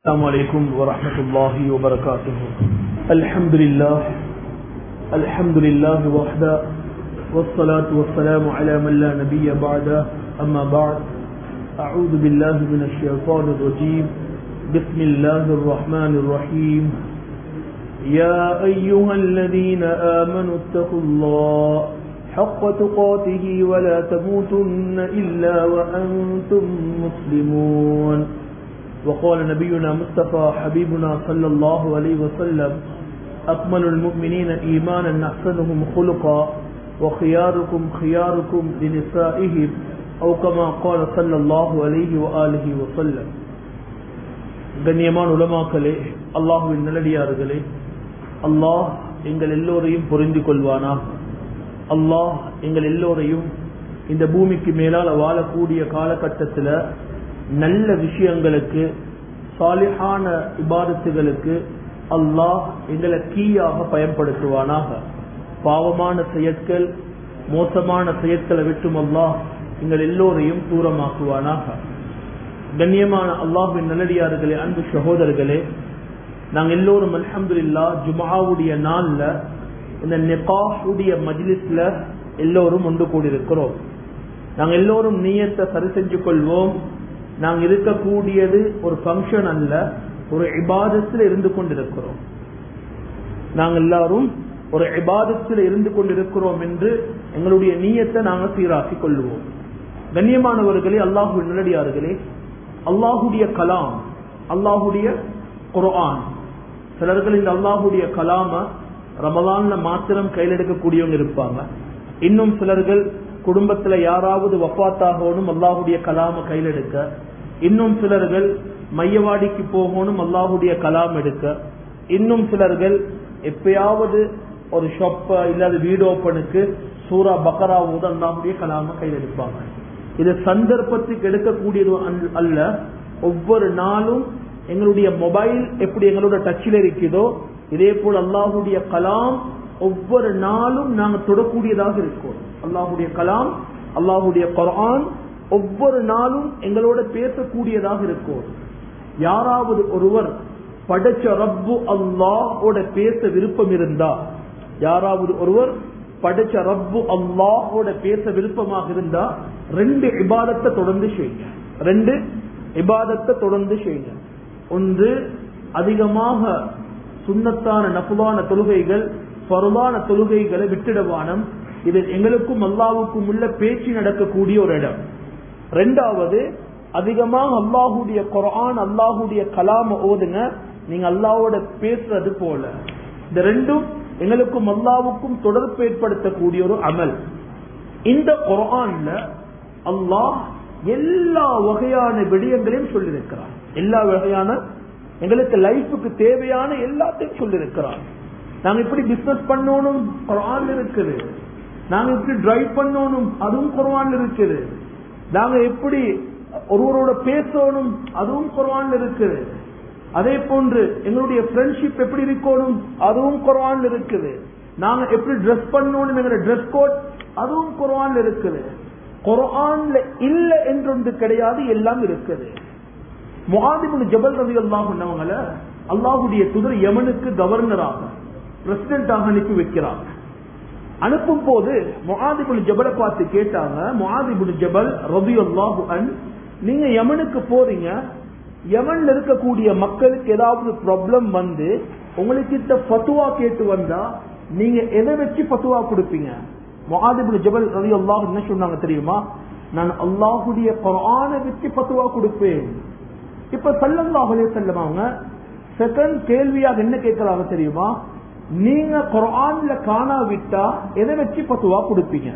السلام عليكم ورحمة الله وبركاته الحمد لله الحمد لله وحده والصلاة والسلام على من لا نبي بعده أما بعد أعوذ بالله من الشيطان الرجيم بسم الله الرحمن الرحيم يا أيها الذين آمنوا اتقوا الله حق تقاته ولا تموتن إلا وأنتم مسلمون وقال نبينا مصطفى حبيبنا صلى الله عليه وسلم أكمل المؤمنين إيمانا أحسنهم خلقا وخياركم خياركم لنسائهم أو كما قال صلى الله عليه وآله وسلم கண்ணியமான உலமாக்களே அல்லாஹுவின் நல்லடியார்களே அல்லாஹ் எங்கள் எல்லோரையும் புரிந்து கொள்வானா அல்லாஹ் எங்கள் எல்லோரையும் இந்த பூமிக்கு மேலால் வாழக்கூடிய காலகட்டத்தில் நல்ல விஷயங்களுக்கு சாலிஹான இபாதத்துகளுக்கு அல்லாஹ் எங்களை கீயாக பயன்படுத்துவானாக பாவமான செயற்கள் மோசமான செயற்களை விட்டும் அல்லாஹ் எங்கள் எல்லோரையும் தூரமாக்குவானாக கண்ணியமான அல்லாஹின் நல்லடியார்களே அன்பு சகோதரர்களே நாங்கள் எல்லோரும் அலமதுல்லா ஜுமாவுடைய நாள்ல இந்த நெகாஹுடைய மஜ்லிஸ்ல எல்லோரும் ஒன்று கூடியிருக்கிறோம் நாங்கள் எல்லோரும் நீயத்தை சரி செஞ்சு கொள்வோம் நாங்க இருக்கக்கூடியது ஒரு ஃபங்க்ஷன் அல்ல ஒரு இபாதத்தில் இருந்து கொண்டிருக்கிறோம் நாங்கள் எல்லாரும் ஒரு இபாதத்தில் இருந்து கொண்டிருக்கிறோம் என்று எங்களுடைய நீயத்தை நாங்கள் சீராக்கிக் கொள்வோம் கண்ணியமானவர்களே அல்லாஹு நல்லடியார்களே அல்லாஹுடைய கலாம் அல்லாஹுடைய குரான் சிலர்கள் இந்த அல்லாஹுடைய கலாம ரமலான்ல மாத்திரம் கையில் எடுக்கக்கூடியவங்க இருப்பாங்க இன்னும் சிலர்கள் குடும்பத்துல யாராவது வப்பாத்தாகணும் அல்லாஹுடைய கலாம கையில் எடுக்க இன்னும் சிலர்கள் மையவாடிக்கு போகணும் அல்லாஹுடைய கலாம் எடுக்க இன்னும் சிலர்கள் எப்பயாவது ஒரு ஷாப்ப இல்லாத வீடு ஓப்பனுக்கு சூரா பக்கராவோடு அல்லாஹுடைய கலாம கையில் எடுப்பாங்க இது சந்தர்ப்பத்துக்கு எடுக்கக்கூடியது அல்ல ஒவ்வொரு நாளும் எங்களுடைய மொபைல் எப்படி எங்களோட டச்சில் இருக்குதோ இதே போல் அல்லாஹுடைய கலாம் ஒவ்வொரு நாளும் நாங்க தொடக்கூடியதாக இருக்கோம் அல்லாஹுடைய கலாம் அல்லாஹுடைய குரான் ஒவ்வொரு நாளும் எங்களோட பேசக்கூடியதாக இருக்கும் யாராவது ஒருவர் படைச்ச ரப்பு அல்லாஹோட பேச விருப்பம் இருந்தா யாராவது ஒருவர் படைச்ச ரப்பு அல்லாஹோட பேச விருப்பமாக இருந்தா ரெண்டு இபாதத்தை தொடர்ந்து செய்யுங்க ரெண்டு இபாதத்தை தொடர்ந்து செய்யுங்க ஒன்று அதிகமாக சுண்ணத்தான நப்புவான தொழுகைகள் பருவான தொழுகைகளை விட்டுடவானம் இது எங்களுக்கும் அல்லாவுக்கும் உள்ள பேச்சு நடக்கக்கூடிய ஒரு இடம் ரெண்டாவது அதிகமாக அல்லாஹுடைய குரான் அல்லாஹுடைய கலாம ஓதுங்க நீங்க அல்லாவோட பேசுறது போல இந்த ரெண்டும் எங்களுக்கும் அல்லாவுக்கும் தொடர்பு ஏற்படுத்தக்கூடிய ஒரு அமல் இந்த குரான்ல அல்லாஹ் எல்லா வகையான விடயங்களையும் சொல்லியிருக்கிறார் எல்லா வகையான எங்களுக்கு லைஃபுக்கு தேவையான எல்லாத்தையும் சொல்லியிருக்கிறார் நாங்க இப்படி பிசினஸ் பண்ணணும் குரான் இருக்குது நாங்க எப்படி டிரைவ் பண்ணணும் அதுவும் குரான் இருக்குது நாங்க எப்படி ஒருவரோட பேசணும் அதுவும் குரான் இருக்குது அதே போன்று எங்களுடைய ஃப்ரெண்ட்ஷிப் எப்படி இருக்கணும் அதுவும் குரான் இருக்குது நாங்க எப்படி ட்ரெஸ் பண்ணணும் எங்களுடைய ட்ரெஸ் கோட் அதுவும் குரான் இருக்குது குரான்ல இல்ல என்றொன்று கிடையாது எல்லாம் இருக்குது முகாதிபுல் ஜபல் ரவி அல்லாஹ் பண்ணவங்கள அல்லாஹுடைய துதர் யமனுக்கு கவர்னராக பிரசிடென்டாக அனுப்பி வைக்கிறாங்க அனுப்பும் போது முகாதிபுல் ஜபலை பார்த்து கேட்டாங்க முகாதிபுல் ஜபல் ரபி அல்லாஹு அன் நீங்க யமனுக்கு போறீங்க யமன்ல இருக்கக்கூடிய மக்களுக்கு ஏதாவது ப்ராப்ளம் வந்து உங்களுக்கு பத்துவா கேட்டு வந்தா நீங்க எதை வச்சு பத்துவா கொடுப்பீங்க முகாதிபுல் ஜபல் ரவி அல்லாஹ் என்ன சொன்னாங்க தெரியுமா நான் அல்லாஹுடைய குரான வச்சு பத்துவா கொடுப்பேன் இப்ப சல்லல்லாஹ் செல்லம் அவங்க செகண்ட் கேள்வியாக என்ன கேட்கறாங்க தெரியுமா நீங்க குரான்ல காணாவிட்டா எதை வச்சு பத்துவா கொடுப்பீங்க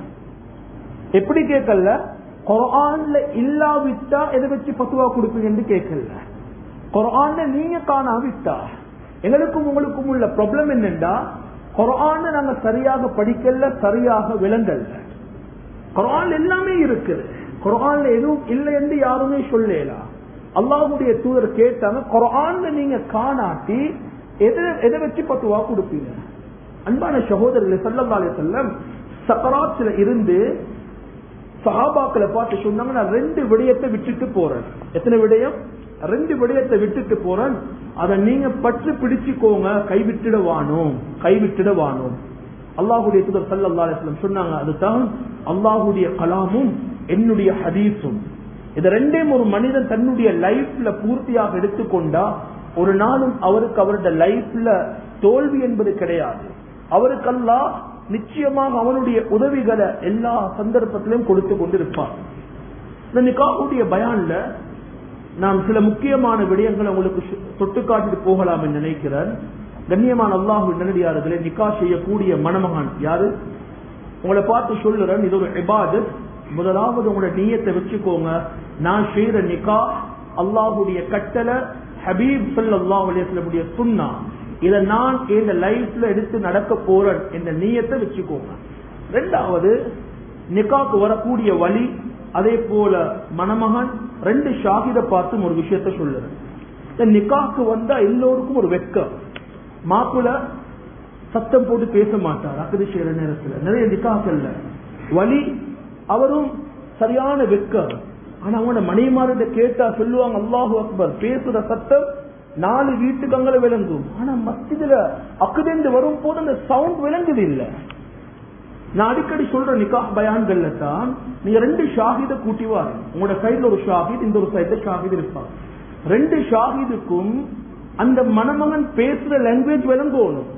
எப்படி கேட்கல குரான்ல இல்லாவிட்டா எதை வச்சு பத்துவா கொடுப்பீங்கன்னு கேட்கல குரான்ல நீங்க காணாவிட்டா எங்களுக்கும் உங்களுக்கும் உள்ள ப்ராப்ளம் என்னண்டா குரான நாங்க சரியாக படிக்கல சரியாக விளங்கல்ல குரான் எல்லாமே இருக்குது குரான்ல எதுவும் இல்லை என்று யாருமே சொல்லலாம் அல்லாஹுடைய தூதர் கேட்டாங்க குரான்ல நீங்க காணாட்டி எதை எதை வச்சு பத்துவா கொடுப்பீங்க அன்பான சகோதரர்களை சல்லல்லாலே செல்லம் சக்கராத்துல இருந்து சஹாபாக்களை பார்த்து சொன்னாங்க நான் ரெண்டு விடயத்தை விட்டுட்டு போறேன் எத்தனை விடயம் ரெண்டு விடயத்தை விட்டுட்டு போறேன் அதை நீங்க பற்று பிடிச்சுக்கோங்க கைவிட்டுட வானோம் கைவிட்டுட வானோம் அல்லாஹுடைய தூதர் சல்லா அலிஸ்லம் சொன்னாங்க அதுதான் அல்லாஹுடைய கலாமும் என்னுடைய ஹதீஸும் இது ரெண்டையும் ஒரு மனிதன் தன்னுடைய லைஃப்ல பூர்த்தியாக எடுத்துக்கொண்டா ஒரு நாளும் அவருக்கு அவருடைய லைஃப்ல தோல்வி என்பது கிடையாது அவருக்கெல்லாம் நிச்சயமாக அவனுடைய உதவிகளை எல்லா சந்தர்ப்பத்திலையும் கொடுத்து கொண்டிருப்பார் இந்த நிக்காவுடைய பயான்ல நான் சில முக்கியமான விடயங்களை உங்களுக்கு தொட்டு காட்டிட்டு போகலாம் என்று நினைக்கிறேன் கண்ணியமான அல்லாஹு நல்லடியார்களே நிக்கா செய்யக்கூடிய மணமகன் யாரு உங்களை பார்த்து சொல்லுறேன் இது ஒரு இபாது முதலாவது உங்களோட நீயத்தை வச்சுக்கோங்க நான் செய்யற நிக்கா அல்லாஹுடைய கட்டளை ஹபீப் சல்லாஹ் அலிஸ்லமுடைய சுண்ணா இதை நான் இந்த லைஃப்ல எடுத்து நடக்க போறேன் என்ற நீயத்தை வச்சுக்கோங்க ரெண்டாவது நிக்காக்கு வரக்கூடிய வழி அதே போல மணமகன் ரெண்டு ஷாகித பார்த்தும் ஒரு விஷயத்த சொல்லுறேன் இந்த நிக்காக்கு வந்தா எல்லோருக்கும் ஒரு வெக்கம் மாப்பிள சத்தம் போட்டு பேச மாட்டார் அக்கது செய்யற நேரத்துல நிறைய நிக்காக்கல்ல வழி அவரும் சரியான வெக்கம் ஆனா அவனோட மணிமார்கிட்ட கேட்டா சொல்லுவாங்க அல்லாஹு அக்பர் பேசுற சத்தம் நாலு வீட்டுக்கு அங்கே விளங்கும் ஆனா மத்தியில அக்குதென்று வரும் போது அந்த சவுண்ட் விளங்குது இல்ல நான் அடிக்கடி சொல்ற நிக்கா பயான்கள்ல தான் நீங்க ரெண்டு ஷாஹித கூட்டிவாரு உங்களோட சைடுல ஒரு ஷாஹித் இந்த ஒரு சைடுல ஷாஹித் இருப்பாங்க ரெண்டு ஷாஹிதுக்கும் அந்த மணமகன் பேசுற லாங்குவேஜ் விளங்கணும்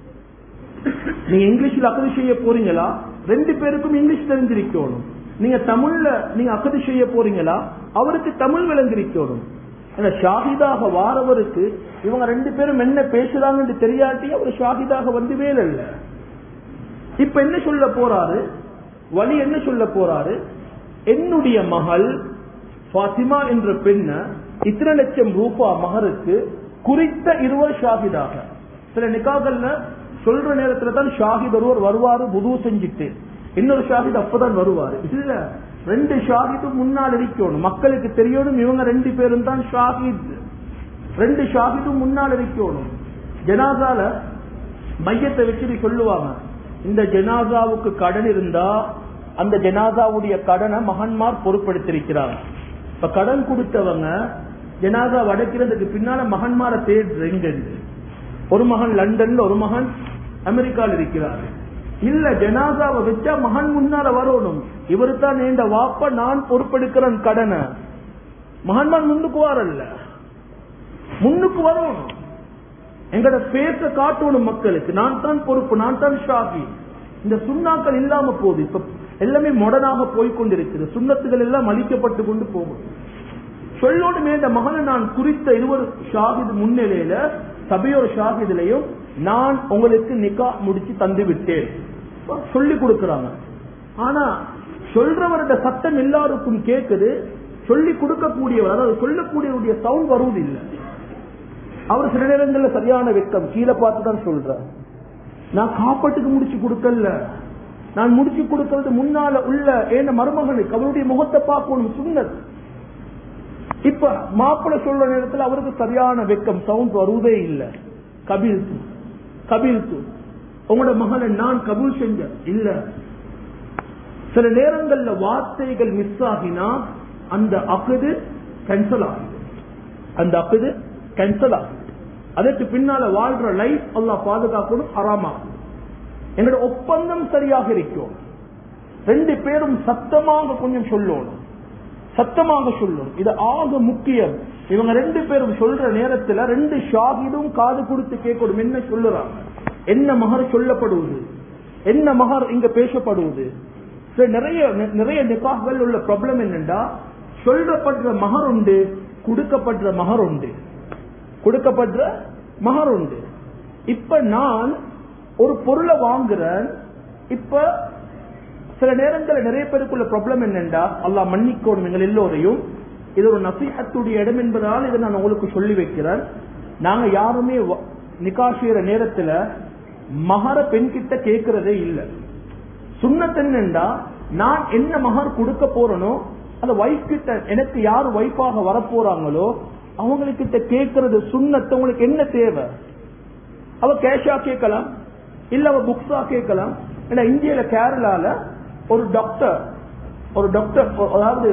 நீங்க இங்கிலீஷ்ல அக்கது செய்ய போறீங்களா ரெண்டு பேருக்கும் இங்கிலீஷ் தெரிஞ்சிருக்கணும் நீங்க தமிழ்ல நீங்க அக்கது செய்ய போறீங்களா அவருக்கு தமிழ் விளங்கிருக்கணும் ஷாஹிதாக வாரவருக்கு இவங்க ரெண்டு பேரும் என்ன பேசுறாங்கன்னு தெரியாட்டி அவர் ஷாஹிதாக வந்து வேலை இல்ல இப்ப என்ன சொல்ல போறாரு வழி என்ன சொல்ல போறாரு என்னுடைய மகள் பாத்திமா என்ற பெண்ண இத்தனை லட்சம் ரூபா மகருக்கு குறித்த இருவர் ஷாஹிதாக சில நிக்காக்கள்ல சொல்ற நேரத்துல தான் ஷாஹித் ஒருவர் வருவாரு புது செஞ்சுட்டு இன்னொரு ஷாஹித் அப்பதான் வருவாரு இல்ல ரெண்டு ஷாஹிதும் முன்னால் இருக்கணும் மக்களுக்கு தெரியணும் இவங்க ரெண்டு பேரும் தான் ஷாஹித் ரெண்டு ஷாஹிதும் முன்னால் இருக்கணும் ஜனாசால மையத்தை வச்சுட்டு சொல்லுவாங்க இந்த ஜனாசாவுக்கு கடன் இருந்தா அந்த ஜனாசாவுடைய கடனை மகன்மார் பொறுப்படுத்திருக்கிறாங்க இப்ப கடன் கொடுத்தவங்க ஜனாசா அடைக்கிறதுக்கு பின்னால மகன்மார தேடுறீங்க ஒரு மகன் லண்டன்ல ஒரு மகன் அமெரிக்கால இருக்கிறார் இல்ல ஜனாசாவை வச்சா மகன் முன்னால வரணும் இவரு தான் இந்த வாப்ப நான் பொறுப்பெடுக்கிறேன் கடனை மகன்மான் முன்னுக்கு வரல முன்னுக்கு வரணும் எங்கட பேச காட்டணும் மக்களுக்கு நான் தான் பொறுப்பு நான் தான் ஷாகி இந்த சுண்ணாக்கள் இல்லாம போகுது இப்ப எல்லாமே மொடனாக போய்கொண்டிருக்குது சுண்ணத்துகள் எல்லாம் அழிக்கப்பட்டு கொண்டு போகும் சொல்லோடுமே இந்த மகனை நான் குறித்த இருவர் ஷாஹித் முன்னிலையில சபையோர் ஷாஹிதிலையும் நான் உங்களுக்கு நிக்கா முடிச்சு தந்து விட்டேன் சொல்லி கொடுக்கறாங்க ஆனா சொல்றவருடைய சத்தம் எல்லாருக்கும் கேட்குது சொல்லி கொடுக்கக்கூடியவர் அதாவது சொல்லக்கூடியவருடைய சவுண்ட் வருவது இல்லை அவர் சில நேரங்கள்ல சரியான வெக்கம் கீழே பார்த்து தான் சொல்ற நான் காப்பாட்டுக்கு முடிச்சு கொடுக்கல நான் முடிச்சு கொடுக்கறது முன்னால உள்ள ஏன மருமகனுக்கு அவருடைய முகத்தை பார்க்கணும் சுண்ணத் இப்ப மாப்பிள்ள சொல்ற நேரத்தில் அவருக்கு சரியான வெக்கம் சவுண்ட் வருவதே இல்லை கபில் தூ கபில் தூ உங்களோட மகனை நான் கபூல் செஞ்ச இல்ல சில நேரங்கள்ல வார்த்தைகள் மிஸ் ஆகினா அந்த அக்குது கேன்சல் ஆகுது அந்த அக்குது கேன்சல் ஆகுது அதற்கு பின்னால வாழ்ற லைஃப் அல்லா பாதுகாக்கணும் ஹராமாகும் எங்களோட ஒப்பந்தம் சரியாக இருக்கும் ரெண்டு பேரும் சத்தமாக கொஞ்சம் சொல்லணும் சத்தமாக சொல்லணும் இது ஆக முக்கியம் இவங்க ரெண்டு பேரும் சொல்ற நேரத்துல ரெண்டு ஷாகிதும் காது கொடுத்து கேட்கணும் என்ன சொல்லுறாங்க என்ன மகர் சொல்லப்படுவது என்ன மகர் இங்க பேசப்படுவது நிறைய நிறைய நிக்காகள் உள்ள ப்ராப்ளம் என்னண்டா சொல்லப்படுற மகர் உண்டு கொடுக்கப்படுற மகர் உண்டு கொடுக்கப்படுற மகர் உண்டு இப்ப நான் ஒரு பொருளை வாங்குறேன் இப்ப சில நேரங்களில் நிறைய பேருக்குள்ள ப்ராப்ளம் என்னண்டா அல்லா மன்னிக்கணும் எங்கள் எல்லோரையும் இது ஒரு நசீகத்துடைய இடம் என்பதால் இதை நான் உங்களுக்கு சொல்லி வைக்கிறேன் நாங்க யாருமே நிக்கா செய்யற நேரத்துல மகர பெண் கிட்ட கேட்கறதே இல்லை சுண்ணத்தென்னண்டா நான் என்ன மகர் கொடுக்க போறனோ அந்த வைஃப் கிட்ட எனக்கு யார் வைஃபாக வரப்போறாங்களோ அவங்களுக்கிட்ட கேட்கறது சுண்ணத்தை உங்களுக்கு என்ன தேவை அவ கேஷா கேட்கலாம் இல்ல அவ புக்ஸா கேட்கலாம் ஏன்னா இந்தியில கேரளால ஒரு டாக்டர் ஒரு டாக்டர் அதாவது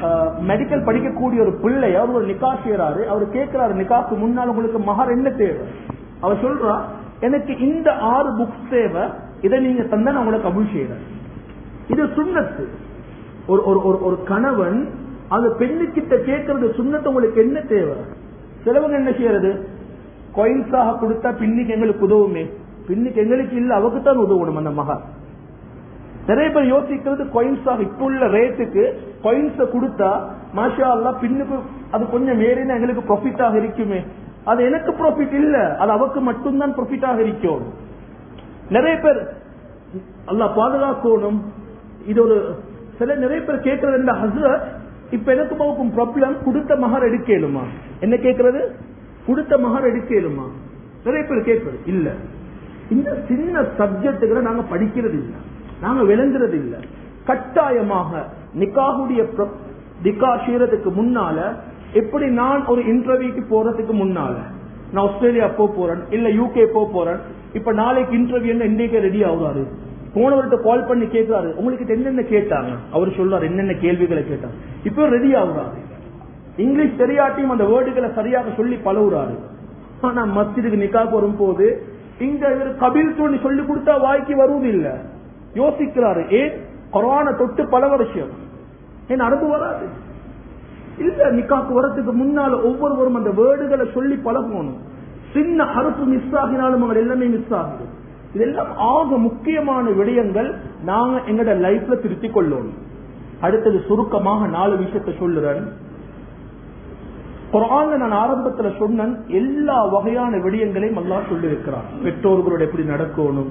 மெடிக்கல் படிக்கக்கூடிய ஒரு பிள்ளை அவர் ஒரு நிக்கா செய்யறாரு அவர் கேட்கிறாரு நிக்காக்கு முன்னால் உங்களுக்கு மகர் என்ன தேவை அவர் சொல்றா எனக்கு இந்த ஆறு புக்ஸ் தேவை இதை நீங்க தந்தா நான் உங்களுக்கு கபுல் செய்யறேன் இது சுண்ணத்து ஒரு ஒரு ஒரு ஒரு கணவன் அந்த பெண்ணுக்கிட்ட கேட்கறது சுண்ணத்து உங்களுக்கு என்ன தேவை சிலவங்க என்ன செய்யறது கோயின்ஸாக கொடுத்தா பின்னுக்கு எங்களுக்கு உதவுமே பின்னுக்கு எங்களுக்கு இல்ல அவக்கு தான் உதவணும் அந்த மகன் நிறைய பேர் யோசிக்கிறது கோயின்ஸாக இப்ப உள்ள ரேட்டுக்கு கோயின்ஸ கொடுத்தா மாஷா அல்லா பின்னுக்கு அது கொஞ்சம் ஏறினா எங்களுக்கு ப்ராஃபிட்டாக இருக்குமே அது எனக்கு ப்ராஃபிட் இல்ல அது அவக்கு மட்டும்தான் ப்ராஃபிட்டாக இருக்கும் நிறைய பேர் அல்லா பாதுகாக்கணும் இது ஒரு சில நிறைய பேர் கேட்கறது இந்த ஹசரத் இப்ப எனக்கு போகும் ப்ராப்ளம் கொடுத்த மகர் எடுக்கலுமா என்ன கேட்கறது கொடுத்த மகர் எடுக்கலுமா நிறைய பேர் கேட்கறது இல்ல இந்த சின்ன சப்ஜெக்டுகளை நாங்க படிக்கிறது இல்ல நாங்க விளங்குறது இல்ல கட்டாயமாக நிக்காகுடைய நிக்கா செய்யறதுக்கு முன்னால எப்படி நான் ஒரு இன்டர்வியூக்கு போறதுக்கு முன்னால நான் ஆஸ்திரேலியா போக போறேன் இல்ல யூகே போக போறேன் இப்ப நாளைக்கு இன்டர்வியூ இன்னைக்கு ரெடி ஆகுறாரு போனவர்கிட்ட கால் பண்ணி கேட்கிறாரு உங்களுக்கு என்னென்ன கேட்டாங்க அவர் சொல்றாரு என்னென்ன கேள்விகளை கேட்டாங்க இப்ப ரெடி ஆகுறாரு இங்கிலீஷ் தெரியாட்டியும் அந்த வேர்டுகளை சரியாக சொல்லி பழகுறாரு ஆனா மஸ்ஜிதுக்கு நிக்கா வரும் போது இங்க இவர் கபில் தோணி சொல்லி கொடுத்தா வாய்க்கு வருவது இல்ல யோசிக்கிறாரு ஏன் கொரோனா தொட்டு பல வருஷம் ஏன் அனுப்பு வராது இல்ல நிக்காக்கு வரத்துக்கு முன்னால ஒவ்வொருவரும் அந்த வேர்டுகளை சொல்லி பழகணும் சின்ன அறுப்பு மிஸ் ஆகினாலும் அவங்க எல்லாமே மிஸ் ஆகுது இதெல்லாம் ஆக முக்கியமான விடயங்கள் நாங்க எங்கட லைஃப்ல திருத்திக் கொள்ளணும் அடுத்தது சுருக்கமாக நாலு விஷயத்தை சொல்லுறேன் குரான்ல நான் ஆரம்பத்துல சொன்னேன் எல்லா வகையான விடயங்களையும் அல்லா சொல்லி இருக்கிறான் பெற்றோர்களோட எப்படி நடக்கணும்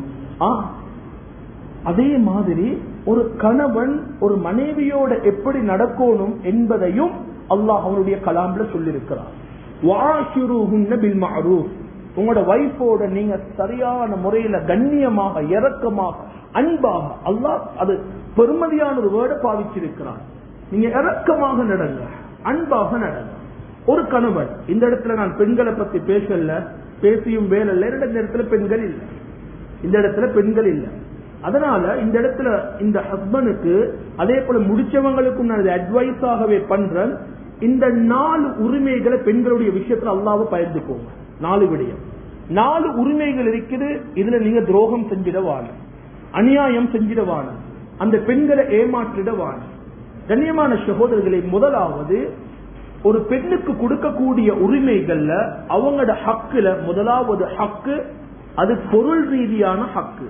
அதே மாதிரி ஒரு கணவன் ஒரு மனைவியோட எப்படி நடக்கணும் என்பதையும் அல்லாஹ் அவனுடைய கலாம்ல சொல்லியிருக்கிறான் உங்களோட வைஃபோட நீங்க சரியான முறையில கண்ணியமாக இறக்கமாக அன்பாக அல்லாஹ் அது பெருமதியான ஒரு வேர்டை பாவிச்சிருக்கிறான் நீங்க இறக்கமாக நடங்க அன்பாக நடங்க ஒரு கணவன் இந்த இடத்துல நான் பெண்களை பத்தி பேசல பேசியும் வேலை இந்த இடத்துல பெண்கள் இல்லை இந்த இடத்துல பெண்கள் இல்லை அதனால இந்த இடத்துல இந்த ஹஸ்பண்டுக்கு அதே போல முடிச்சவங்களுக்கும் நான் அட்வைஸாகவே பண்றேன் இந்த நாலு உரிமைகளை பெண்களுடைய விஷயத்துல அல்லாவ பயந்துக்கோங்க நாலு விடயம் நாலு உரிமைகள் இருக்குது இதுல நீங்க துரோகம் செஞ்சிடவான அநியாயம் செஞ்சிடவான அந்த பெண்களை ஏமாற்றிடவான கண்ணியமான சகோதரர்களை முதலாவது ஒரு பெண்ணுக்கு கொடுக்கக்கூடிய உரிமைகள்ல அவங்களோட ஹக்குல முதலாவது ஹக்கு அது பொருள் ரீதியான ஹக்கு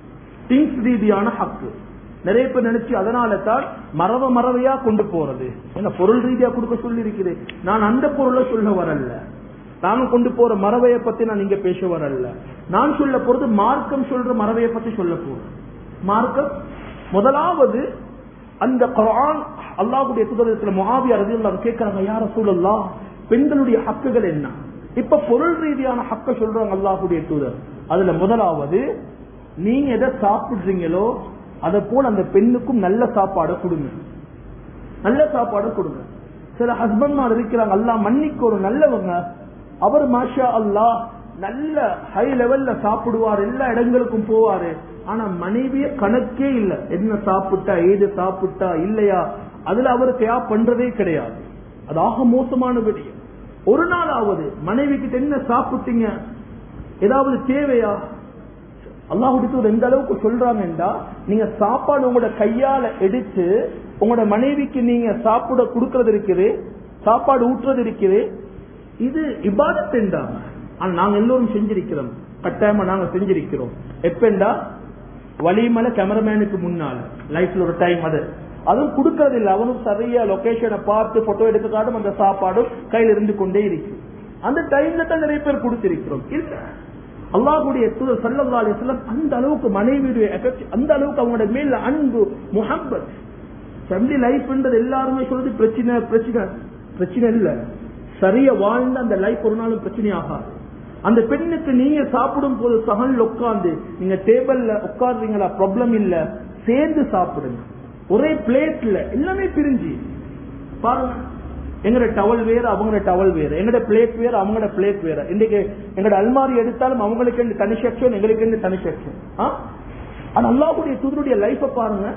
திங்ஸ் ரீதியான ஹக்கு நிறைய பேர் நினைச்சு அதனால தான் மரவ மரவையா கொண்டு போறது என்ன பொருள் ரீதியா கொடுக்க சொல்லி இருக்குது நான் அந்த பொருளை சொல்ல வரல நாங்க கொண்டு போற மரவைய பத்தி நான் இங்க பேச வரல நான் சொல்ல போறது மார்க்கம் சொல்ற மரவைய பத்தி சொல்ல போறேன் மார்க்கம் முதலாவது அந்த குரான் அல்லாஹுடைய சுதந்திரத்துல முகாவியா ரதி கேட்கிறாங்க யார சூழல்லா பெண்களுடைய ஹக்குகள் என்ன இப்ப பொருள் ரீதியான ஹக்க சொல்றாங்க அல்லாஹுடைய தூதர் அதுல முதலாவது நீங்க எதை சாப்பிடுறீங்களோ அதை போல அந்த பெண்ணுக்கும் நல்ல சாப்பாடு கொடுங்க நல்ல சாப்பாடு கொடுங்க சில ஹஸ்பண்ட்மார் இருக்கிறாங்க அல்லா மன்னிக்கு ஒரு நல்லவங்க அவர் மாஷா அல்லா நல்ல ஹை லெவல்ல சாப்பிடுவார் எல்லா இடங்களுக்கும் போவாரு ஆனா மனைவிய கணக்கே இல்ல என்ன சாப்பிட்டா ஏது சாப்பிட்டா இல்லையா அதுல அவர் தயா பண்றதே கிடையாது அது ஆக மோசமான விடயம் ஒரு நாளாவது மனைவி கிட்ட என்ன சாப்பிட்டீங்க ஏதாவது தேவையா அல்லாஹுடைய எந்த அளவுக்கு சொல்றாங்கன்றா நீங்க சாப்பாடு உங்களோட கையால எடுத்து உங்களோட மனைவிக்கு நீங்க சாப்பிட கொடுக்கறது இருக்குது சாப்பாடு ஊற்றுறது இருக்குது இது இபாதத் என்றாங்க ஆனா நாங்க எல்லோரும் செஞ்சிருக்கிறோம் கட்டாயமா நாங்க செஞ்சிருக்கிறோம் எப்பண்டா வலிமலை கேமராமேனுக்கு முன்னால லைஃப்ல ஒரு டைம் அது அதுவும் கொடுக்கறது இல்லை அவனும் சரியா லொகேஷனை பார்த்து போட்டோ எடுத்து காட்டும் அந்த சாப்பாடும் கையில இருந்து கொண்டே இருக்கு அந்த டைம்ல தான் நிறைய பேர் கொடுத்திருக்கிறோம் இல்ல அல்லாஹுடைய தூதர் சல்லா அலிஸ்லாம் அந்த அளவுக்கு மனைவியுடைய அந்த அளவுக்கு அவங்களோட மேல அன்பு முஹப்பத் ஃபேமிலி லைஃப்ன்றது எல்லாருமே சொல்றது பிரச்சனை பிரச்சனை பிரச்சனை இல்ல சரியா வாழ்ந்த அந்த லைஃப் ஒரு நாளும் பிரச்சனை ஆகாது அந்த பெண்ணுக்கு நீங்க சாப்பிடும் போது சகன்ல உட்கார்ந்து நீங்க டேபிள்ல உட்கார்றீங்களா ப்ராப்ளம் இல்ல சேர்ந்து சாப்பிடுங்க ஒரே பிளேட்ல எல்லாமே பிரிஞ்சு பாருங்க எங்கட டவல் வேற அவங்களோட டவல் வேற எங்கட பிளேட் வேற அவங்களோட பிளேட் வேற இன்னைக்கு எங்கட அல்மாரி எடுத்தாலும் அவங்களுக்கு தனி செக்ஷன் எங்களுக்கு தனி செக்ஷன் ஆனா அல்லாஹுடைய தூதருடைய லைஃப பாருங்க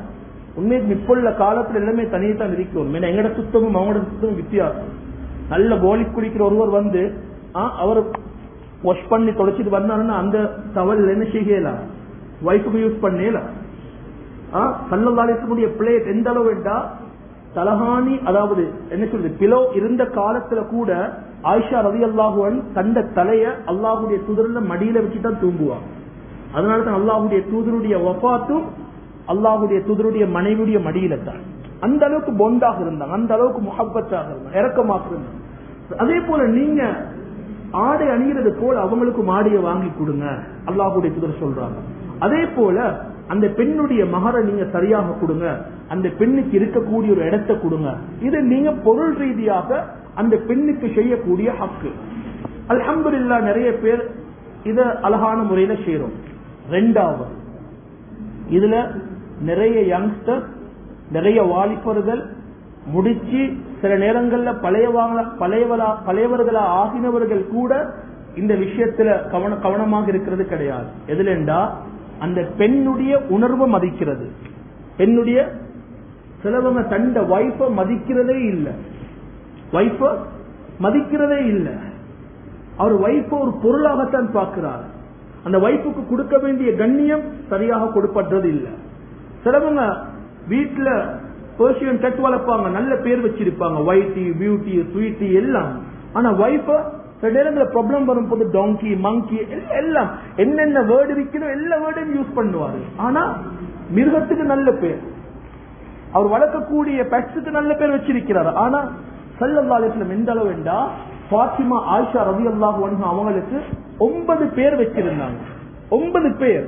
உண்மைக்கு இப்போ உள்ள காலத்துல எல்லாமே தனியே தான் இருக்கணும் ஏன்னா எங்கட சுத்தமும் அவங்களோட சுத்தமும் வித்தியாசம் நல்ல கோலி குடிக்கிற ஒருவர் வந்து ஆ, அவர் வாஷ் பண்ணி தொலைச்சிட்டு வந்தாருன்னா அந்த டவல் என்ன செய்யலாம் வைஃபுக்கு யூஸ் பண்ணலாம் சல்லல்லாசனுடைய பிளேட் எந்த அளவு என்றா தலஹானி அதாவது என்ன சொல்றது பிலோ இருந்த காலத்துல கூட ஆயிஷா ரவி அல்லாஹுவன் தந்த தலைய அல்லாஹுடைய தூதர்ல மடியில வச்சுதான் தூங்குவாங்க அதனாலதான் அல்லாஹுடைய தூதருடைய வஃபாத்தும் அல்லாஹுடைய தூதருடைய மனைவியுடைய மடியில தான் அந்த அளவுக்கு பொண்டாக இருந்தாங்க அந்த அளவுக்கு முகப்பத்தாக இருந்தாங்க இறக்கமாக இருந்தாங்க அதே போல நீங்க ஆடை அணிகிறது போல அவங்களுக்கும் ஆடையை வாங்கி கொடுங்க அல்லாஹுடைய தூதர் சொல்றாங்க அதே போல அந்த பெண்ணுடைய மகரை நீங்க சரியாக கொடுங்க அந்த பெண்ணுக்கு இருக்கக்கூடிய ஒரு இடத்தை கொடுங்க இது நீங்க பொருள் ரீதியாக அந்த பெண்ணுக்கு செய்யக்கூடிய ஹக்கு அல்ஹம்துலில்லா நிறைய பேர் இத அழகான முறையில செய்யறோம் ரெண்டாவது இதுல நிறைய யங்ஸ்டர் நிறைய வாலிபர்கள் முடிச்சு சில நேரங்கள்ல பழையவாங்கள பழையவரா பழையவர்களா ஆகினவர்கள் கூட இந்த விஷயத்துல கவன கவனமாக இருக்கிறது கிடையாது எதுலண்டா அந்த பெண்ணுடைய உணர்வை மதிக்கிறது பெண்ணுடைய சிலவங்க தண்ட வைஃப மதிக்கிறதே இல்லை வைஃப மதிக்கிறதே இல்லை அவர் வைஃப ஒரு பொருளாகத்தான் பார்க்கிறார் அந்த வைஃபுக்கு கொடுக்க வேண்டிய கண்ணியம் சரியாக கொடுப்பது இல்லை சிலவங்க வீட்டுல பெர்சியன் கட் வளர்ப்பாங்க நல்ல பேர் வச்சிருப்பாங்க ஒயிட்டி பியூட்டி ஸ்வீட்டி எல்லாம் ஆனா வைஃப சில நேரங்களில் ப்ராப்ளம் வரும்போது டாங்கி மங்கி எல்லாம் என்னென்ன வேர்டு இருக்கிறோ எல்லா வேர்டையும் யூஸ் பண்ணுவாரு ஆனா மிருகத்துக்கு நல்ல பேர் அவர் வளர்க்கக்கூடிய பெட்ஸுக்கு நல்ல பேர் வச்சிருக்கிறார் ஆனா சல்லல்லா அலிஸ்லம் எந்த அளவு என்றா பாத்திமா ஆயிஷா ரவி அல்லாஹ் அவங்களுக்கு ஒன்பது பேர் வச்சிருந்தாங்க ஒன்பது பேர்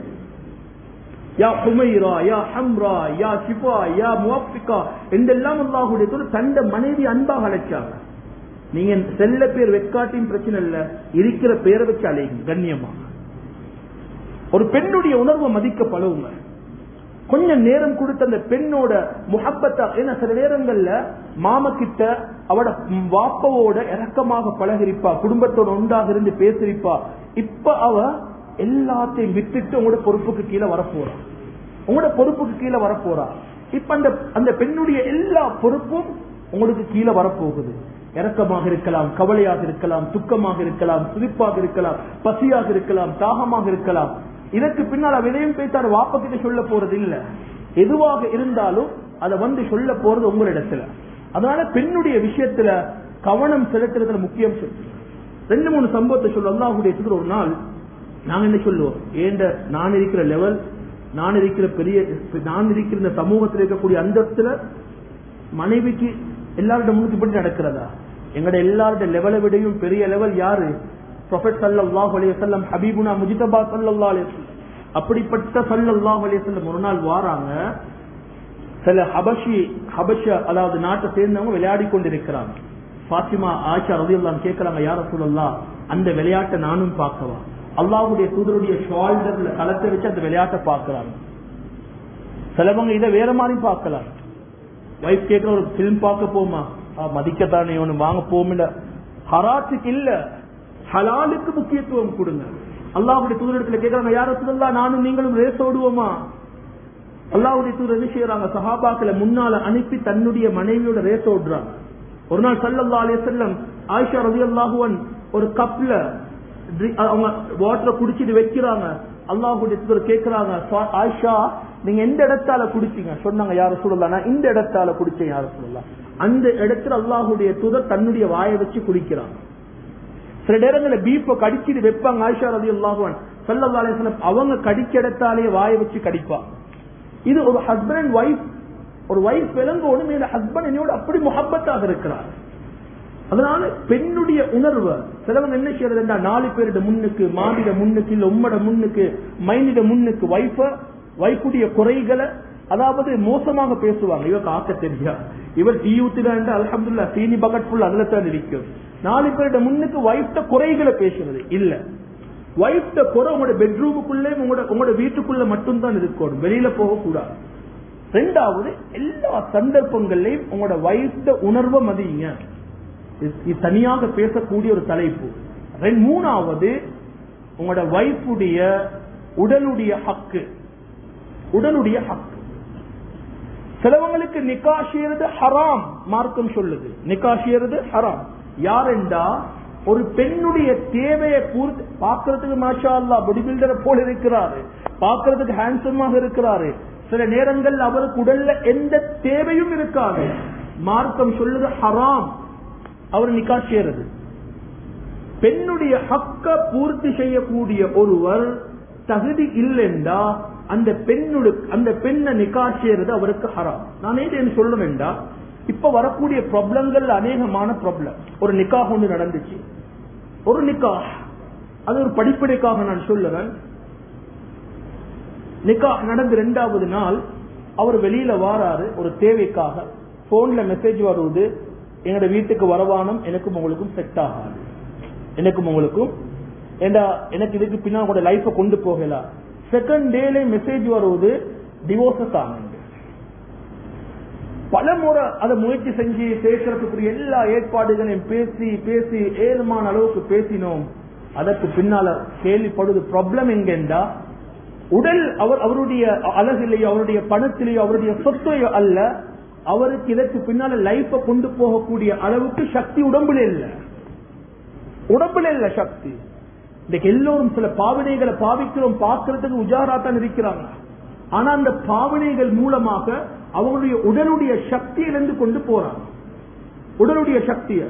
யா ஹுமைரா யா ஹம்ரா யா ஷிஃபா யா முவாஃபிகா என்றெல்லாம் அல்லாஹுடைய தூதர் தந்த மனைவி அன்பாக அழைச்சாங்க நீங்க செல்ல பேர் வெக்காட்டியும் பிரச்சனை இல்ல இருக்கிற பேரை வச்சு அழைங்க கண்ணியமா ஒரு பெண்ணுடைய உணர்வை மதிக்க பழவுங்க கொஞ்சம் நேரம் கொடுத்த அந்த பெண்ணோட முகப்பத்தா ஏன்னா சில நேரங்கள்ல மாம கிட்ட அவட வாப்பவோட இறக்கமாக பழகிருப்பா குடும்பத்தோட ஒன்றாக இருந்து பேசிருப்பா இப்ப அவ எல்லாத்தையும் விட்டுட்டு உங்களோட பொறுப்புக்கு கீழே வரப்போறா உங்களோட பொறுப்புக்கு கீழே வரப்போறா இப்ப அந்த அந்த பெண்ணுடைய எல்லா பொறுப்பும் உங்களுக்கு கீழே வரப்போகுது இறக்கமாக இருக்கலாம் கவலையாக இருக்கலாம் துக்கமாக இருக்கலாம் சிரிப்பாக இருக்கலாம் பசியாக இருக்கலாம் தாகமாக இருக்கலாம் இதற்கு பின்னால் அவ எதையும் பேசாரு வாப்ப கிட்ட சொல்ல போறது இல்ல எதுவாக இருந்தாலும் அதை வந்து சொல்ல போறது உங்களிடத்துல அதனால பெண்ணுடைய விஷயத்துல கவனம் செலுத்துறதுல முக்கியம் சொல்லு ரெண்டு மூணு சம்பவத்தை சொல்ல அல்லாஹுடைய ஒரு நாள் நாங்க என்ன சொல்லுவோம் ஏண்ட நான் இருக்கிற லெவல் நான் இருக்கிற பெரிய நான் இருக்கிற இந்த சமூகத்தில் இருக்கக்கூடிய அந்தஸ்துல மனைவிக்கு எல்லாரோட முன்னுக்கு இப்படி நடக்கிறதா எங்கட எல்லாரோட லெவலை விடையும் பெரிய லெவல் யாரு ப்ரொஃபெட் சல்லாஹ் அலையம் ஹபீபுனா முஜிதபா சல்லா அலையம் அப்படிப்பட்ட சல்லாஹ் அலையம் ஒரு நாள் வாராங்க சில ஹபஷி ஹபஷ அதாவது நாட்டை சேர்ந்தவங்க விளையாடி கொண்டிருக்கிறாங்க பாத்திமா ஆச்சா ரவியல்லாம் கேட்கறாங்க யார சொல்லலாம் அந்த விளையாட்டை நானும் பார்க்கவா அல்லாஹுடைய தூதருடைய ஷோல்டர்ல களத்தை வச்சு அந்த விளையாட்டை பார்க்கறாங்க சிலவங்க இதை வேற மாதிரி பார்க்கலாம் வைஃப் கேட்கிற ஒரு பிலிம் பார்க்க போமா மதிக்கத்தானே ஒண்ணு வாங்க போமில்ல ஹராத்துக்கு இல்ல ஹலாலுக்கு முக்கியத்துவம் கொடுங்க அல்லாஹுடைய தூதரிடத்துல கேட்கறாங்க யார சொல்லலாம் நானும் நீங்களும் ரேஸ் ஓடுவோமா அல்லாஹுடைய தூதர் என்ன செய்யறாங்க சஹாபாக்களை முன்னால அனுப்பி தன்னுடைய மனைவியோட ரேஸ் ஓடுறாங்க ஒரு நாள் சல்லல்லா அலே செல்லம் ஆயிஷா ரவி அல்லாஹுவன் ஒரு கப்ல அவங்க வாட்டரை குடிச்சிட்டு வைக்கிறாங்க அல்லாஹுடைய தூதர் கேட்கிறாங்க ஆயிஷா நீங்க எந்த இடத்தால குடிச்சீங்க சொன்னாங்க யார சொல்லலாம் நான் இந்த இடத்தால குடிச்சேன் யார சொல்லலாம் அந்த இடத்துல அல்லாஹுடைய தூதர் தன்னுடைய வாயை வச்சு குடிக்கிறாங்க சில நேரங்களில் பீப்ப கடிச்சிட்டு வைப்பாங்க ஆயிஷா ரதி அல்லாஹுவன் சல்லா அலிஸ்லாம் அவங்க கடிக்க இடத்தாலே வாயை வச்சு கடிப்பா இது ஒரு ஹஸ்பண்ட் அண்ட் ஒய்ஃப் ஒரு ஒய்ஃப் விளங்கோடும் இந்த ஹஸ்பண்ட் என்னோட அப்படி முகப்பத்தாக இருக்கிறார் அதனால பெண்ணுடைய உணர்வு சிலவங்க என்ன செய்யறதுண்டா நாலு பேருட முன்னுக்கு மாடிட முன்னுக்கு இல்ல உம்மட முன்னுக்கு மைனிட முன்னுக்கு வைஃப வைஃபுடைய குறைகளை அதாவது மோசமாக பேசுவாங்க இவருக்கு ஆக்க தெரியா இவர் டீ ஊத்திதான் அலமதுல்லா சீனி பகட் ஃபுல் அதுல தான் இருக்கும் நாலு பேருட முன்னுக்கு வைஃப்ட குறைகளை பேசுறது இல்ல வைஃப்ட குறை உங்களோட பெட்ரூமுக்குள்ளே உங்களோட உங்களோட வீட்டுக்குள்ள மட்டும்தான் இருக்கணும் வெளியில போக கூடாது ரெண்டாவது எல்லா சந்தர்ப்பங்கள்லயும் உங்களோட வைஃப்ட உணர்வை மதியுங்க இது தனியாக பேசக்கூடிய ஒரு தலைப்பு மூணாவது உங்களோட வைஃபுடைய உடலுடைய ஹக்கு உடலுடைய ஹக்கு சிலவங்களுக்கு நிக்கா செய்யறது ஹராம் மார்க்கம் சொல்லுது நிக்கா செய்யறது ஹராம் யாரெண்டா ஒரு பெண்ணுடைய தேவையை பூர்த்தி பார்க்கறதுக்கு மாஷா அல்லா பாடி பில்டரை போல இருக்கிறாரு பார்க்கறதுக்கு ஹேண்ட்ஸமாக இருக்கிறாரு சில நேரங்கள் அவருக்கு உடல்ல எந்த தேவையும் இருக்காது மார்க்கம் சொல்லுது ஹராம் அவர் நிக்கா செய்யறது பெண்ணுடைய ஹக்க பூர்த்தி செய்யக்கூடிய ஒருவர் தகுதி இல்லைண்டா அந்த பெண்ணுடு அந்த பெண்ணை நிக்கா செய்யறது அவருக்கு ஹராம் நான் ஏன் சொல்லணும்டா இப்ப வரக்கூடிய ப்ராப்ளங்கள் அநேகமான ப்ராப்ளம் ஒரு நிக்காக ஒன்று நடந்துச்சு ஒரு நிக்கா அது ஒரு படிப்படிக்காக நான் சொல்லுறேன் நிக்கா நடந்து ரெண்டாவது நாள் அவர் வெளியில வாராரு ஒரு தேவைக்காக போன்ல மெசேஜ் வருவது எங்களோட வீட்டுக்கு வரவானம் எனக்கும் உங்களுக்கும் செட் ஆகாது எனக்கும் உங்களுக்கும் ஏண்டா எனக்கு இதுக்கு பின்னால் கூட லைஃப கொண்டு போகலாம் செகண்ட் டேல மெசேஜ் வருவது டிவோர்ஸஸ் ஆனது பல முறை அதை முயற்சி செஞ்சு பேசுறதுக்குரிய எல்லா ஏற்பாடுகளையும் பேசி பேசி ஏழுமான அளவுக்கு பேசினோம் அதற்கு பின்னால கேள்விப்படுவது ப்ராப்ளம் எங்கெண்டா உடல் அவர் அவருடைய அழகிலேயோ அவருடைய பணத்திலேயோ அவருடைய சொத்தையோ அல்ல அவருக்கு இதற்கு பின்னால லைஃப கொண்டு போகக்கூடிய அளவுக்கு சக்தி உடம்புல இல்ல உடம்புல இல்ல சக்தி இன்னைக்கு எல்லோரும் சில பாவனைகளை பாவிக்கிறோம் பார்க்கறதுக்கு உஜாரா தான் இருக்கிறாங்க ஆனா அந்த பாவனைகள் மூலமாக அவங்களுடைய உடலுடைய சக்தியிலிருந்து கொண்டு போறாங்க உடலுடைய சக்தியை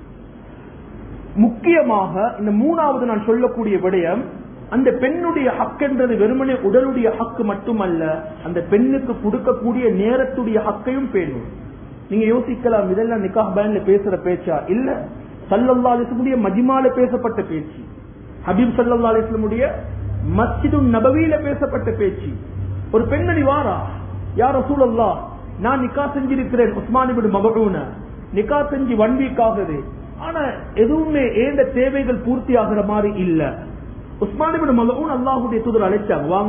முக்கியமாக இந்த மூணாவது நான் சொல்லக்கூடிய விடயம் அந்த பெண்ணுடைய ஹக்கென்றது வெறுமனே உடலுடைய ஹக்கு மட்டுமல்ல அந்த பெண்ணுக்கு கொடுக்கக்கூடிய நேரத்துடைய ஹக்கையும் பேணும் நீங்க யோசிக்கலாம் இதெல்லாம் நிக்காஹ் பயன்ல பேசுற பேச்சா இல்ல சல்லல்லா அலிஸ்லமுடைய மஜிமால பேசப்பட்ட பேச்சு ஹபீப் சல்லல்லா அலிஸ்லமுடைய மஸ்ஜிது நபவியில பேசப்பட்ட பேச்சு ஒரு பெண்மணி வாரா யார் ரசூலல்லா நான் நிக்கா செஞ்சிருக்கிறேன் உஸ்மானிபின் மகூன நிக்கா செஞ்சு ஒன் வீக் ஆகுது ஆனா எதுவுமே ஏந்த தேவைகள் பூர்த்தி ஆகிற மாதிரி இல்ல உஸ்மானிபின் மகூன் அல்லாஹுடைய தூதர் அழைச்சாங்க வாங்க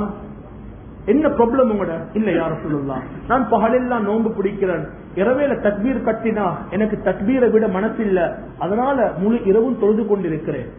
என்ன ப்ராப்ளம் உங்களோட இல்ல யார சொல்லலாம் நான் பகலெல்லாம் நோன்பு பிடிக்கிறேன் இரவேல தக்பீர் கட்டினா எனக்கு தக்பீரை விட மனசில்ல அதனால முழு இரவும் தொழுது கொண்டிருக்கிறேன்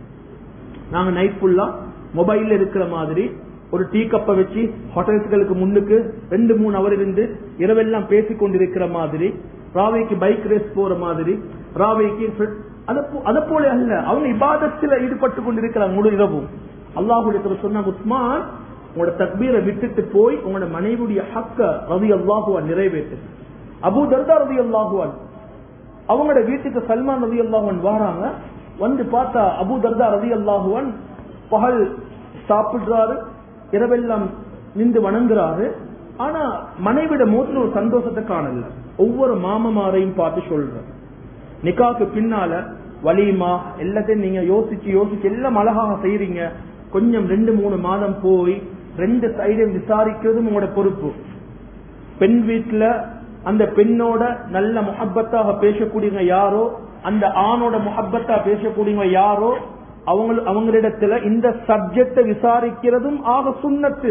நாங்க நைட் ஃபுல்லா மொபைல்ல இருக்கிற மாதிரி ஒரு டீ கப்பை வச்சு ஹோட்டல்ஸ்களுக்கு முன்னுக்கு ரெண்டு மூணு அவர் இருந்து இரவெல்லாம் பேசிக் கொண்டிருக்கிற மாதிரி ராவைக்கு பைக் ரேஸ் போற மாதிரி ராவைக்கு அதை போல அல்ல அவங்க இபாதத்தில் ஈடுபட்டு கொண்டிருக்கிறாங்க முழு இரவும் அல்லாஹுடைய சொன்னாங்க உஸ்மான் உங்களோட தக்பீரை விட்டுட்டு போய் உங்களோட மனைவியுடைய ஹக்க ரவி அல்லாஹுவான் நிறைவேற்று அபு தர்தா ரவி அல்லாஹுவான் அவங்களோட வீட்டுக்கு சல்மான் ரவி அல்லாஹுவான் வாராங்க வந்து பார்த்தா அபு தர்தா ரவி அல்லாஹுவான் பகல் சாப்பிடுறாரு இரவெல்லாம் நின்று வணங்குறாரு ஆனா மனைவிட மூத்துல ஒரு சந்தோஷத்தை காணல ஒவ்வொரு மாமமாரையும் பார்த்து சொல்ற நிக்காக்கு பின்னால வலிமா எல்லாத்தையும் நீங்க யோசிச்சு யோசிச்சு எல்லாம் அழகாக செய்யறீங்க கொஞ்சம் ரெண்டு மூணு மாதம் போய் ரெண்டு சைடையும் விசாரிக்கிறதும் உங்களோட பொறுப்பு பெண் வீட்டுல அந்த பெண்ணோட நல்ல முகப்பத்தாக பேசக்கூடியவங்க யாரோ அந்த ஆணோட முகப்பத்தா பேசக்கூடியவங்க யாரோ அவங்க அவங்களிடத்துல இந்த சப்ஜெக்ட விசாரிக்கிறதும் ஆக சுண்ணத்து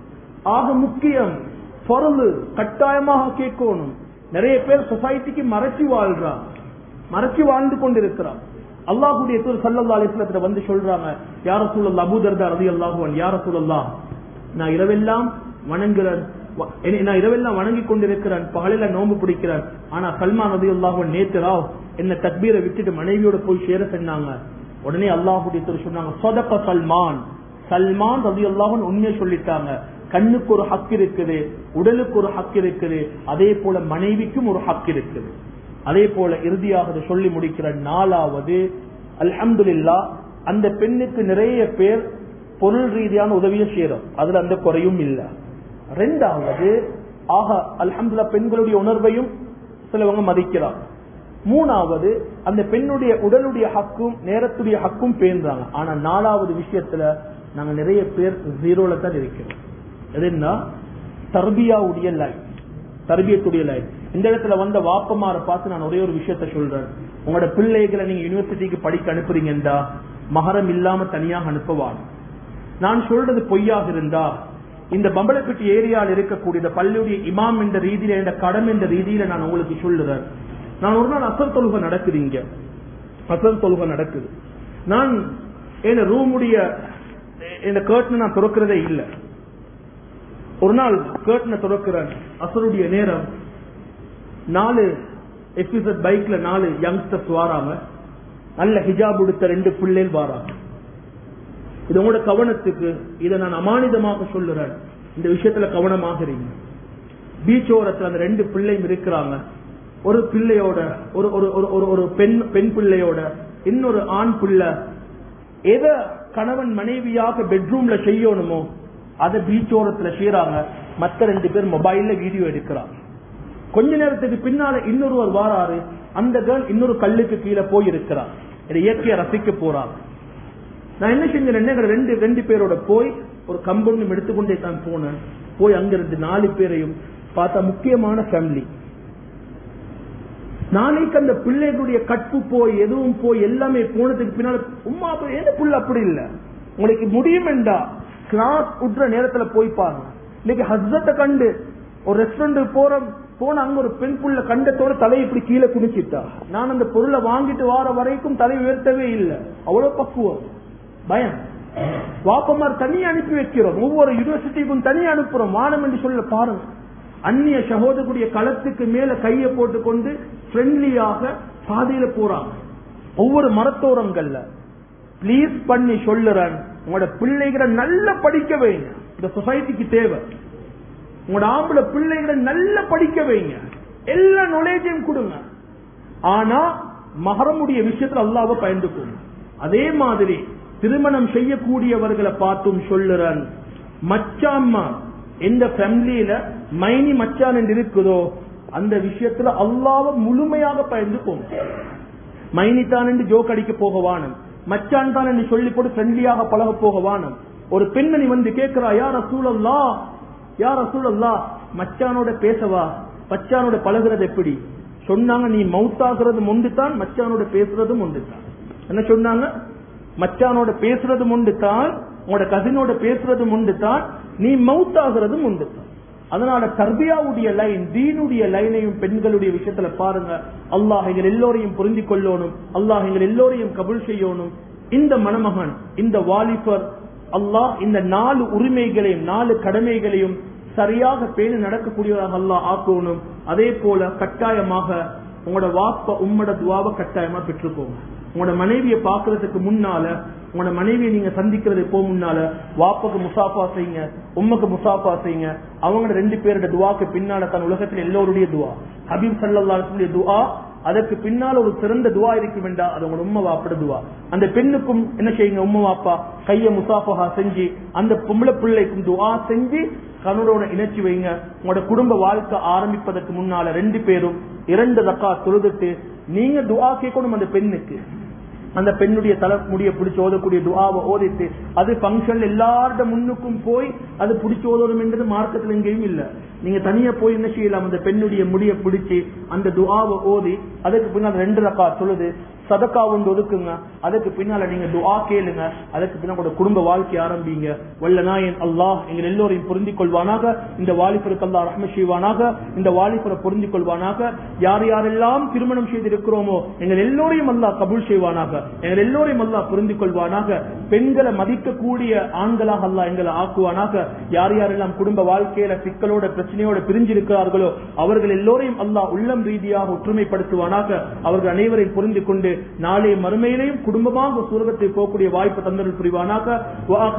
ஆக முக்கியம் பொருள் கட்டாயமாக கேட்கணும் நிறைய பேர் சொசைட்டிக்கு மறைச்சு வாழ்றான் மறைச்சு வாழ்ந்து கொண்டிருக்கிறான் அல்லாஹுடைய தூர் சல்லல்லா அலிஸ்லத்துல வந்து சொல்றாங்க யார சூழல் அபூதர்தா ரதி அல்லாஹுவன் யார சூழல்லா நான் இரவெல்லாம் வணங்குறேன் நான் இரவெல்லாம் வணங்கி கொண்டிருக்கிறேன் பகலில நோம்பு பிடிக்கிறேன் ஆனா சல்மான் ரதி அல்லாஹுவன் நேத்துரா என்ன தக்பீரை விட்டுட்டு மனைவியோட போய் சேர சொன்னாங்க உடனே அல்லாஹுடைய தூர் சொன்னாங்க சொதக்க சல்மான் சல்மான் ரதி அல்லாஹன் உண்மையை சொல்லிட்டாங்க கண்ணுக்கு ஒரு ஹக் இருக்குது உடலுக்கு ஒரு ஹக் இருக்குது அதே போல மனைவிக்கும் ஒரு ஹக் இருக்குது அதே போல இறுதியாக சொல்லி முடிக்கிற நாலாவது அல்ஹம்துல்லா அந்த பெண்ணுக்கு நிறைய பேர் பொருள் ரீதியான உதவியை செய்யறோம் அதுல அந்த குறையும் இல்ல ரெண்டாவது ஆக அல்ஹம்துல்லா பெண்களுடைய உணர்வையும் சிலவங்க மதிக்கிறாங்க மூணாவது அந்த பெண்ணுடைய உடலுடைய ஹக்கும் நேரத்துடைய ஹக்கும் பேர்ந்தாங்க ஆனா நாலாவது விஷயத்துல நாங்க நிறைய பேர் ஜீரோல தான் இருக்கிறோம் எதுன்னா தர்பியாவுடைய லைஃப் தர்பியத்துடைய லைஃப் இந்த இடத்துல வந்த வாப்பமாரை பார்த்து நான் ஒரே ஒரு விஷயத்த சொல்றேன் உங்களோட பிள்ளைகளை நீங்க யூனிவர்சிட்டிக்கு படிக்க அனுப்புறீங்கடா மகரம் இல்லாம தனியாக அனுப்புவான் நான் சொல்றது பொய்யாக இருந்தா இந்த பம்பளப்பட்டி ஏரியாவில் இருக்கக்கூடிய இந்த பள்ளியுடைய இமாம் என்ற ரீதியில இந்த கடம் என்ற ரீதியில நான் உங்களுக்கு சொல்லுறேன் நான் ஒரு நாள் அசல் தொழுகை நடக்குது இங்க அசல் தொழுகை நடக்குது நான் என் ரூமுடைய இந்த கேர்ட்ன நான் திறக்கிறதே இல்லை ஒரு நாள் கேர்ட்ன திறக்கிறேன் அசருடைய நேரம் நாலு எஸ்பிசட் பைக்ல நாலு யங்ஸ்டர்ஸ் வாராங்க நல்ல ஹிஜாப் உடுத்த ரெண்டு பிள்ளைகள் வாராங்க இது உங்களோட கவனத்துக்கு இதை நான் அமானிதமாக சொல்லுறேன் இந்த விஷயத்துல கவனமாக இருங்க பீச் ஓரத்துல அந்த ரெண்டு பிள்ளையும் இருக்கிறாங்க ஒரு பிள்ளையோட ஒரு ஒரு ஒரு ஒரு ஒரு பெண் பெண் பிள்ளையோட இன்னொரு ஆண் பிள்ளை எதை கணவன் மனைவியாக பெட்ரூம்ல செய்யணுமோ அதை பீச் ஓரத்துல செய்யறாங்க மத்த ரெண்டு பேர் மொபைல்ல வீடியோ எடுக்கிறாங்க கொஞ்ச நேரத்துக்கு பின்னால இன்னொருவர் வாராரு அந்த கேர்ள் இன்னொரு கல்லுக்கு கீழே போய் இருக்கிறார் இதை இயற்கையை ரசிக்க போறாங்க நான் என்ன செஞ்சேன் என்ன ரெண்டு ரெண்டு பேரோட போய் ஒரு கம்பௌண்டும் எடுத்துக்கொண்டே தான் போனேன் போய் அங்கிருந்து நாலு பேரையும் பார்த்தா முக்கியமான ஃபேமிலி நாளைக்கு அந்த பிள்ளைகளுடைய கற்பு போய் எதுவும் போய் எல்லாமே போனதுக்கு பின்னால உமா அப்படி என்ன புள்ள அப்படி இல்ல உங்களுக்கு முடியும் என்றா கிளாஸ் விட்ற நேரத்துல போய் பாருங்க இன்னைக்கு ஹஸ்பண்ட கண்டு ஒரு ரெஸ்டாரண்ட் போற போன அங்க ஒரு பெண் புள்ள கண்டத்தோட தலையை இப்படி கீழே குடிச்சிட்டா நான் அந்த பொருளை வாங்கிட்டு வார வரைக்கும் தலை உயர்த்தவே இல்லை அவ்வளவு பக்குவம் பயம் வாப்பமார் தனியா அனுப்பி வைக்கிறோம் ஒவ்வொரு யூனிவர்சிட்டிக்கும் தனியா அனுப்புறோம் வானம் என்று சொல்ல பாருங்க அந்நிய சகோதரக்கூடிய களத்துக்கு மேல கையை போட்டுக்கொண்டு ஃப்ரெண்ட்லியாக பாதையில போறாங்க ஒவ்வொரு மரத்தோரங்கள்ல ப்ளீஸ் பண்ணி சொல்லுறேன் உங்களோட பிள்ளைகளை நல்லா படிக்க வைங்க இந்த சொசைட்டிக்கு தேவை உங்களோட ஆம்பளை பிள்ளைகளை நல்லா படிக்க வைங்க எல்லா நாலேஜையும் கொடுங்க ஆனா மகரமுடைய விஷயத்துல அல்லாவ பயந்துக்கோங்க அதே மாதிரி திருமணம் செய்யக்கூடியவர்களை பார்த்தும் சொல்லுறேன் மச்சாம்மா எந்த ஃபேமிலியில மைனி மச்சான் என்று இருக்குதோ அந்த விஷயத்துல அல்லாவ முழுமையாக பயந்து போங்க மைனி தான் என்று ஜோக் அடிக்க போக வானம் மச்சான் தான் என்று சொல்லி போட்டு ஃப்ரெண்ட்லியாக பழக போக வானம் ஒரு பெண்மணி வந்து கேட்கிறா யார் அசூழல்லா யார் அசூழல்லா மச்சானோட பேசவா மச்சானோட பழகுறது எப்படி சொன்னாங்க நீ மவுத்தாகிறது முண்டு தான் மச்சானோட பேசுறதும் உண்டு தான் என்ன சொன்னாங்க மச்சானோட பேசுறதும் உண்டு தான் உங்களோட கசினோட பேசுறதும் உண்டு தான் நீ மவுத் ஆகிறதும் உண்டு தான் அதனால தர்பியாவுடைய லைன் தீனுடைய லைனையும் பெண்களுடைய விஷயத்துல பாருங்க அல்லாஹ் எங்கள் எல்லோரையும் புரிந்து கொள்ளணும் அல்லாஹ் எங்கள் எல்லோரையும் கபுல் செய்யணும் இந்த மணமகன் இந்த வாலிபர் அல்லாஹ் இந்த நாலு உரிமைகளையும் நாலு கடமைகளையும் சரியாக பேணி நடக்கக்கூடியவராக அல்லாஹ் ஆக்கணும் அதே போல கட்டாயமாக உங்களோட வாப்ப உம்மோட துவாவை கட்டாயமா பெற்றுக்கோங்க உங்களோட மனைவியை பாக்குறதுக்கு முன்னால உங்களோட மனைவியை நீங்க சந்திக்கிறது போ முன்னால வாப்புக்கு முசாஃபா செய்யுங்க உம்மக்கு முசாஃபா செய்யுங்க அவங்க ரெண்டு பேரோட துவாக்கு பின்னால தன் உலகத்தில் எல்லோருடைய துவா ஹபீப் சல்லாஹுடைய துவா அதற்கு பின்னால் ஒரு சிறந்த துவா இருக்கு வேண்டா அது உங்களோட உம்மா வாப்பட துவா அந்த பெண்ணுக்கும் என்ன செய்யுங்க உம்மா வாப்பா கைய முசாஃபா செஞ்சு அந்த பொம்பளை பிள்ளைக்கும் துவா செஞ்சு கணவரோட இணைச்சி வைங்க உங்களோட குடும்ப வாழ்க்கை ஆரம்பிப்பதற்கு முன்னால ரெண்டு பேரும் இரண்டு ரக்கா தொழுதுட்டு நீங்க துவா கேட்கணும் அந்த பெண்ணுக்கு அந்த பெண்ணுடைய தலை முடிய பிடிச்சு ஓதக்கூடிய துவாவை ஓதிட்டு அது பங்கன் எல்லாரோட முன்னுக்கும் போய் அது பிடிச்சு ஓதணும் என்றது மார்க்கத்தில் எங்கேயும் இல்ல நீங்க தனியா போய் என்ன செய்யலாம் அந்த பெண்ணுடைய முடிய பிடிச்சு அந்த துவாவை ஓதி அதுக்கு பின்னால் ரெண்டு ரக்கா தொழுது சதக்கா ஒன்று ஒதுக்குங்க அதுக்கு பின்னால நீங்க துஆ கேளுங்க அதுக்கு பின்னால கூட குடும்ப வாழ்க்கை ஆரம்பிங்க வல்ல நாயன் அல்லாஹ் எங்கள் எல்லோரையும் பொருந்தி கொள்வானாக இந்த வாலிபருக்கு அல்லாஹ் ரஹ்ம செய்வானாக இந்த வாலிபரை பொருந்தி கொள்வானாக யார் யாரெல்லாம் திருமணம் செய்திருக்கிறோமோ எங்கள் எல்லோரையும் அல்லாஹ் கபூல் செய்வானாக எங்கள் எல்லோரையும் அல்லாஹ் பொருந்தி கொள்வானாக பெண்களை மதிக்கக்கூடிய ஆண்களாக அல்லாஹ் எங்களை ஆக்குவானாக யார் யாரெல்லாம் குடும்ப வாழ்க்கையில சிக்கலோட பிரச்சனையோட பிரிஞ்சிருக்கிறார்களோ அவர்கள் எல்லோரையும் அல்லாஹ் உள்ளம் ரீதியாக ஒற்றுமைப்படுத்துவானாக அவர்கள் அனைவரையும் புரிந்து கொண்டு நாளைய மறுமையிலையும் குடும்பமாக சூரகத்தை போகக்கூடிய வாய்ப்பு தந்தல் புரிவானாக